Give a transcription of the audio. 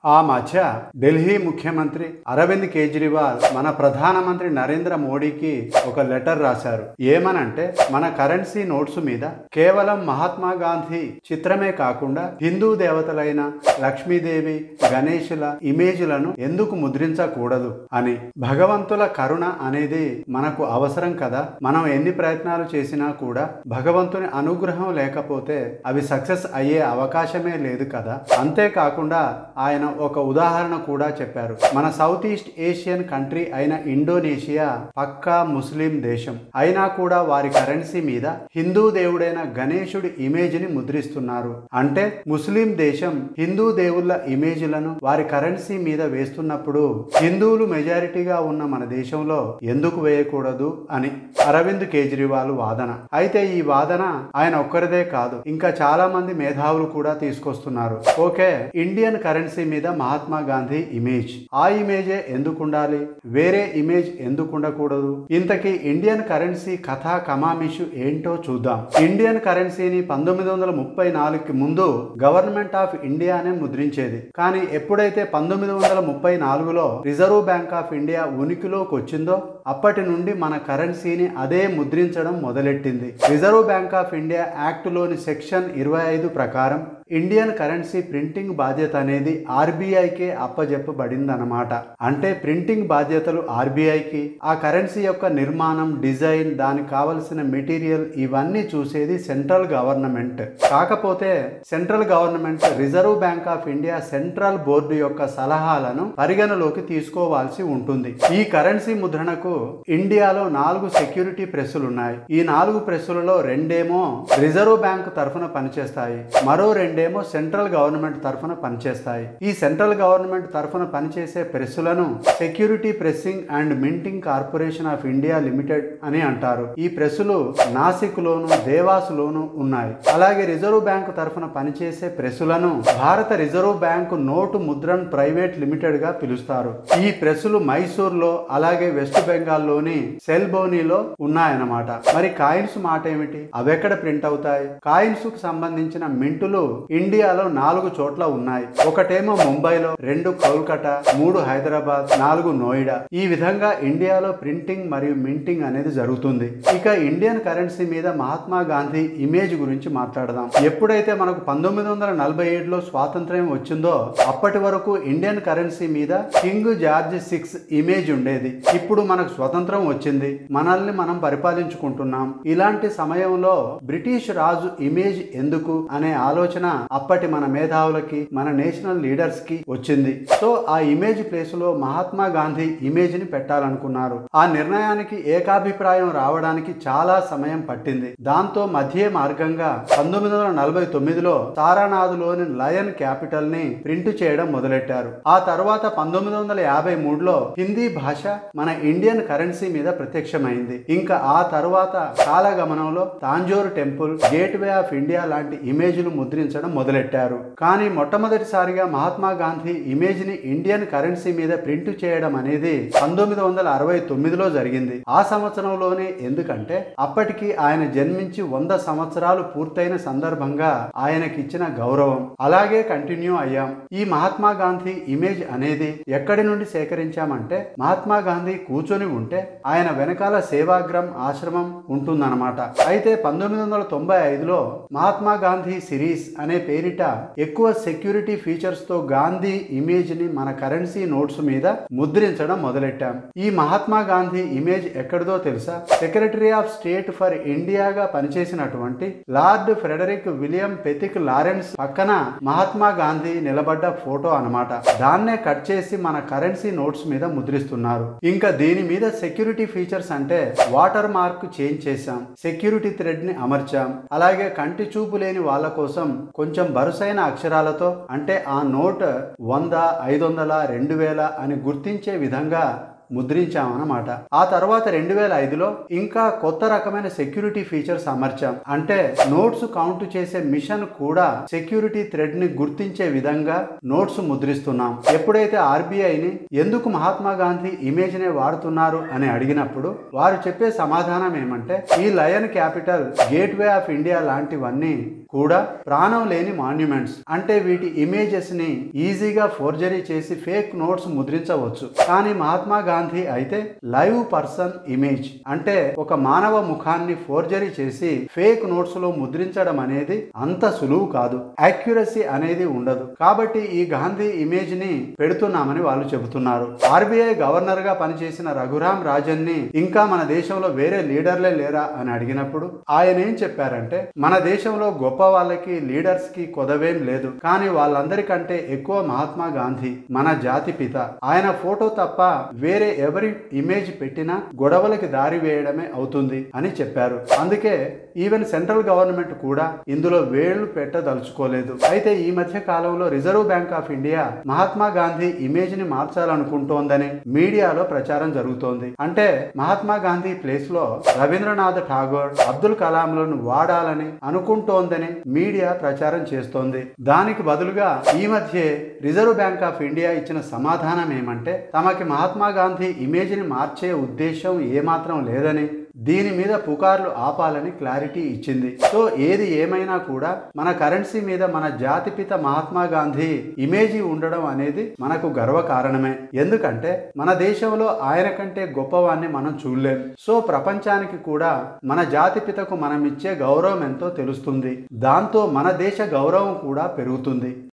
ఆ మధ్య ఢిల్లీ ముఖ్యమంత్రి అరవింద్ కేజ్రీవాల్ మన ప్రధానమంత్రి నరేంద్ర మోడీకి ఒక లెటర్ రాశారు ఏమనంటే మన కరెన్సీ నోట్స్ మీద కేవలం మహాత్మా గాంధీ చిత్రమే కాకుండా హిందూ దేవతలైన లక్ష్మీదేవి గణేషుల ఇమేజ్లను ఎందుకు ముద్రించకూడదు అని భగవంతుల కరుణ అనేది మనకు అవసరం కదా మనం ఎన్ని ప్రయత్నాలు చేసినా కూడా భగవంతుని అనుగ్రహం లేకపోతే అవి సక్సెస్ అయ్యే అవకాశమే లేదు కదా అంతేకాకుండా ఆయన ఒక ఉదాహరణ కూడా చెప్పారు మన సౌత్ ఈస్ట్ ఏషియన్ కంట్రీ అయిన ఇండోనేషియా పక్కా ముస్లిం దేశం అయినా కూడా వారి కరెన్సీ మీద హిందూ దేవుడైన గణేశుడి ఇమేజ్ ని ముద్రిస్తున్నారు అంటే ముస్లిం దేశం హిందూ దేవుళ్ళ ఇమేజ్లను వారి కరెన్సీ మీద వేస్తున్నప్పుడు హిందువులు మెజారిటీగా ఉన్న మన దేశంలో ఎందుకు వేయకూడదు అని అరవింద్ కేజ్రీవాల్ వాదన అయితే ఈ వాదన ఆయన ఒక్కరిదే కాదు ఇంకా చాలా మంది మేధావులు కూడా తీసుకొస్తున్నారు ఓకే ఇండియన్ కరెన్సీ మీద మహాత్మా గాంధీ ఇమేజ్ ఆ ఇమేజే ఎందుకు ఉండాలి వేరే ఇమేజ్ ఎందుకు ఉండకూడదు ఇంతకీ ఇండియన్ కరెన్సీ కథా కమామిషు ఏంటో చూద్దాం ఇండియన్ కరెన్సీని పంతొమ్మిది వందల ముప్పై నాలుగుకి ముందు గవర్నమెంట్ ఆఫ్ ఇండియానే ముద్రించేది కానీ ఎప్పుడైతే పంతొమ్మిది వందల ముప్పై నాలుగులో రిజర్వ్ బ్యాంక్ ఆఫ్ ఇండియా ఉనికిలోకి వచ్చిందో అప్పటి నుండి మన కరెన్సీని అదే ముద్రించడం మొదలెట్టింది Reserve Bank of India Act లోని సెక్షన్ ఇరవై ఐదు ప్రకారం ఇండియన్ కరెన్సీ ప్రింటింగ్ బాధ్యత అనేది ఆర్బీఐకే అప్పజెప్పబడిందన్నమాట అంటే ప్రింటింగ్ బాధ్యతలు ఆర్బీఐకి ఆ కరెన్సీ యొక్క నిర్మాణం డిజైన్ దానికి కావలసిన మెటీరియల్ ఇవన్నీ చూసేది సెంట్రల్ గవర్నమెంట్ కాకపోతే central government Reserve Bank of India central board యొక్క సలహాలను పరిగణలోకి తీసుకోవాల్సి ఉంటుంది ఈ కరెన్సీ ముద్రణకు ఇండియాలో నాలుగు సెక్యూరిటీ ప్రెస్సులు ఉన్నాయి ఈ నాలుగు ప్రెస్సులలో రెండేమో రిజర్వ్ బ్యాంక్ తరఫున పనిచేస్తాయి మరో రెండేమో సెంట్రల్ గవర్నమెంట్ తరఫున పనిచేస్తాయి ఈ సెంట్రల్ గవర్నమెంట్ తరఫున పనిచేసే ప్రెస్సులను Security Pressing and Minting Corporation of India Limited అని అంటారు ఈ ప్రెస్సులు నాసిక్ లోను దేవాస్ లోను ఉన్నాయి అలాగే రిజర్వ్ బ్యాంకు తరఫున పనిచేసే ప్రెస్సులను భారత రిజర్వ్ బ్యాంకు నోటు ముద్రన్ ప్రైవేట్ లిమిటెడ్ గా పిలుస్తారు ఈ ప్రెస్సులు మైసూర్ లో అలాగే వెస్ట్ బెంగాల్ లోని సెల్బోనీలో ఉన్నాయన్నమాట మరి కాయిన్స్ మాట ఏమిటి అవెక్కడ ప్రింట్ అవుతాయి కాయిన్స్ కు సంబంధించిన మింటులు ఇండియాలో నాలుగు చోట్ల ఉన్నాయి ఒకటేమో ముంబైలో రెండు కోల్కతా మూడు హైదరాబాద్ నాలుగు నోయిడా ఈ విధంగా ఇండియాలో ప్రింటింగ్ మరియు మింటింగ్ అనేది జరుగుతుంది ఇక ఇండియన్ కరెన్సీ మీద మహాత్మా గాంధీ ఇమేజ్ గురించి మాట్లాడదాం ఎప్పుడైతే మనకు పంతొమ్మిది వందల నలభై ఏడులో స్వాతంత్ర్యం వచ్చిందో అప్పటి వరకు ఇండియన్ కరెన్సీ మీద కింగ్ జార్జ్ సిక్స్ ఇమేజ్ ఉండేది ఇప్పుడు మనకు స్వతంత్రం వచ్చింది మనల్ని మనం పరిపాలించుకుంటున్నాం ఇలాంటి సమయంలో బ్రిటిష్ రాజు ఇమేజ్ ఎందుకు అనే ఆలోచన అప్పటి మన మేధావులకి మన నేషనల్ లీడర్స్ కి వచ్చింది సో ఆ ఇమేజ్ ప్లేస్ లో మహాత్మా గాంధీ ఇమేజ్ ని పెట్టాలనుకున్నారు ఆ నిర్ణయానికి ఏకాభిప్రాయం రావడానికి చాలా సమయం పట్టింది దాంతో మధ్య మార్గంగా పంతొమ్మిది వందల నలభై తొమ్మిదిలో తారానాథ్లోని లయన్ క్యాపిటల్ ని ప్రింట్ చేయడం మొదలెట్టారు ఆ తర్వాత పంతొమ్మిది వందల యాభై మూడులో హిందీ భాష మన ఇండియన్ కరెన్సీ మీద ప్రత్యక్షమైంది ఇంకా ఆ తర్వాత కాలగమనంలో Tanjore temple Gateway of India లాంటి ఇమేజ్లు ముద్రించడం మొదలెట్టారు కానీ మొట్టమొదటిసారిగా మహాత్మా గాంధీ ఇమేజ్ ని ఇండియన్ కరెన్సీ మీద ప్రింట్ చేయడం అనేది పంతొమ్మిది వందల అరవై తొమ్మిదిలో జరిగింది ఆ సంవత్సరంలోనే ఎందుకంటే అప్పటికి ఆయన జన్మించి వంద సంవత్సరాలు పూర్తయిన సందర్భంగా ఆయనకిచ్చిన గౌరవం అలాగే కంటిన్యూ అయ్యాం ఈ మహాత్మా గాంధీ ఇమేజ్ అనేది ఎక్కడి నుండి సేకరించామంటే మహాత్మా గాంధీ కూర్చొని ఉంటే ఆయన వెనకాల సేవాగ్రం ఆశ్రమం ఉంటుందన్నమాట అయితే పంతొమ్మిది వందల తొంభై ఐదులో మహాత్మా గాంధీ సిరీస్ అనే పేరిట ఎక్కువ సెక్యూరిటీ ఫీచర్స్ తో గాంధీ ఇమేజ్ ని మన కరెన్సీ నోట్స్ మీద ముద్రించడం మొదలెట్టాం ఈ మహాత్మా గాంధీ ఇమేజ్ ఎక్కడిదో తెలుసా సెక్రటరీ ఆఫ్ స్టేట్ ఫర్ ఇండియాగా పనిచేసినటువంటి Lord Frederick William Pethick Lawrence పక్కన మహాత్మా గాంధీ నిలబడ్డ ఫోటో అన్నమాట దాన్నే కట్ చేసి మన కరెన్సీ నోట్స్ మీద ముద్రిస్తున్నారు ఇంకా దీని మీద సెక్యూరిటీ ఫీచర్స్ అంటే వాటర్ మార్క్ చేంజ్ చేశాం సెక్యూరిటీ థ్రెడ్ ని అమర్చాం అలాగే కంటి చూపు లేని వాళ్ళ కోసం కొంచెం బరుసైన అక్షరాలతో అంటే ఆ నోట్ వంద ఐదు వందల రెండు వేల అని గుర్తించే విధంగా ముద్రించామన్నమాట ఆ తర్వాత రెండు వేల ఐదులో ఇంకా కొత్త రకమైన సెక్యూరిటీ ఫీచర్స్ అమర్చాం అంటే నోట్స్ కౌంట్ చేసే మిషన్ కూడా సెక్యూరిటీ థ్రెడ్ ని గుర్తించే విధంగా నోట్స్ ముద్రిస్తున్నాం ఎప్పుడైతే ఆర్బీఐని ఎందుకు మహాత్మా గాంధీ ఇమేజ్ నే వాడుతున్నారు అని అడిగినప్పుడు వారు చెప్పే సమాధానం ఏమంటే ఈ lion capital Gateway of India లాంటివన్నీ కూడా ప్రాణం లేని మాన్యుమెంట్స్ అంటే వీటి ఇమేజెస్ ని ఈజీగా ఫోర్జరీ చేసి ఫేక్ నోట్స్ ముద్రించవచ్చు కానీ మహాత్మా గాంధీ అయితే లైవ్ పర్సన్ ఇమేజ్ అంటే ఒక మానవ ముఖాన్ని ఫోర్జరీ చేసి ఫేక్ నోట్స్ లో ముద్రించడం అనేది అంత సులువు కాదు యాక్యురసీ అనేది ఉండదు కాబట్టి ఈ గాంధీ ఇమేజ్ ని పెడుతున్నామని వాళ్ళు చెబుతున్నారు ఆర్బీఐ గవర్నర్ గా పనిచేసిన రఘురాం రాజన్ ని ఇంకా మన దేశంలో వేరే లీడర్లే లేరా అని అడిగినప్పుడు ఆయన ఏం చెప్పారంటే మన దేశంలో గొప్ప వాళ్ళకి లీడర్స్ కి కొదవేం లేదు కానీ వాళ్ళందరికంటే ఎక్కువ మహాత్మా గాంధీ మన జాతి పిత ఆయన ఫోటో తప్ప వేరే ఎవరి ఇమేజ్ పెట్టినా గొడవలకి దారి వేయడమే అవుతుంది అని చెప్పారు అందుకే ఈవెన్ సెంట్రల్ గవర్నమెంట్ కూడా ఇందులో వేళ్లు పెట్టదలుచుకోలేదు అయితే ఈ మధ్య కాలంలో Reserve Bank of India Mahatma Gandhi image ని మార్చాలనుకుంటోందని మీడియాలో ప్రచారం జరుగుతోంది అంటే మహాత్మా గాంధీ ప్లేస్ లో రవీంద్రనాథ్ ఠాగూర్ అబ్దుల్ కలాంలను వాడాలని అనుకుంటోందని మీడియా ప్రచారం చేస్తోంది దానికి బదులుగా ఈ మధ్య రిజర్వ్ బ్యాంక్ ఆఫ్ ఇండియా ఇచ్చిన సమాధానం ఏమంటే తమకి మహాత్మా గాంధీ ఇమేజ్ ని మార్చే ఉద్దేశం ఏమాత్రం లేదని దీని మీద పుకార్లు ఆపాలని క్లారిటీ ఇచ్చింది సో ఏది ఏమైనా కూడా మన కరెన్సీ మీద మన జాతిపిత మహాత్మా గాంధీ ఇమేజీ ఉండడం అనేది మనకు గర్వ కారణమే ఎందుకంటే మన దేశంలో ఆయన కంటే గొప్పవాన్ని మనం చూడలేం సో ప్రపంచానికి కూడా మన జాతిపితకు మనం ఇచ్చే గౌరవం ఎంతో తెలుస్తుంది దాంతో మన దేశ గౌరవం కూడా పెరుగుతుంది